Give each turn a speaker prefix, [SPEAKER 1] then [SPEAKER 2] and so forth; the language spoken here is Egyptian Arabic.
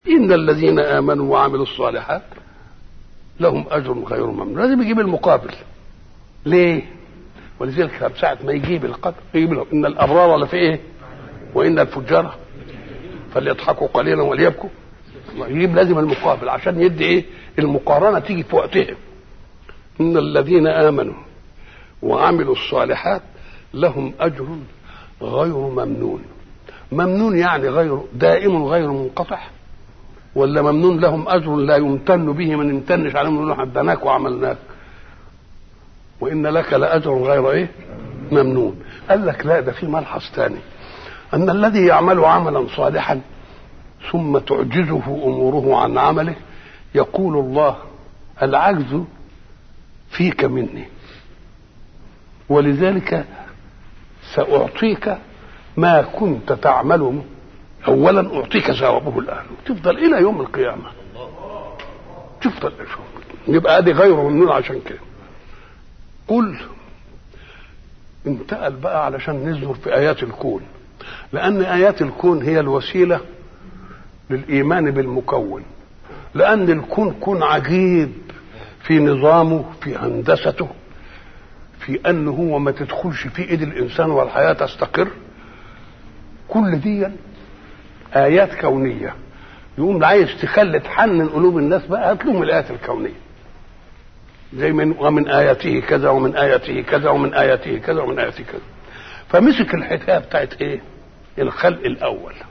[SPEAKER 1] إن الذين آمنوا وعملوا الصالحات لهم أجر غير ممنون لازم يجيب المقابل ليه؟ ولذلك ساعة ما يجيب القدر يجيب له إن الأبرار لفي إيه؟ وإن الفجار فليضحكوا قليلا وليبكوا يجيب لازم المقابل عشان يدي إيه؟ المقارنة تيجي في وقتها إن الذين آمنوا وعملوا الصالحات لهم أجر غير ممنون ممنون يعني غير دائم غير منقطع ولا ممنون لهم اجر لا يمتن به من يمتنش عليهم يقول له ادناك وعملناك وان لك لاجر غير ايه ممنون قال لك لا ده في ملحظ ثاني ان الذي يعمل عملا صالحا ثم تعجزه اموره عن عمله يقول الله العجز فيك مني ولذلك ساعطيك ما كنت تعمله اولا اعطيك ثوابه الان تفضل الى يوم القيامه تفضل يبقى ادي غير ممنون عشان كده قل انتقل بقى علشان نزهر في ايات الكون لان ايات الكون هي الوسيله للايمان بالمكون لان الكون كون عجيب في نظامه في هندسته في انه هو ما تدخلش في ايد الانسان والحياه تستقر كل دي ايات كونيه يقوم عايز تخلي تحنن قلوب الناس بقى هات لهم الايات الكونيه زي من ومن اياته كذا ومن اياته كذا ومن اياته كذا ومن اياته كذا فمسك الحكايه بتاعت ايه الخلق الاول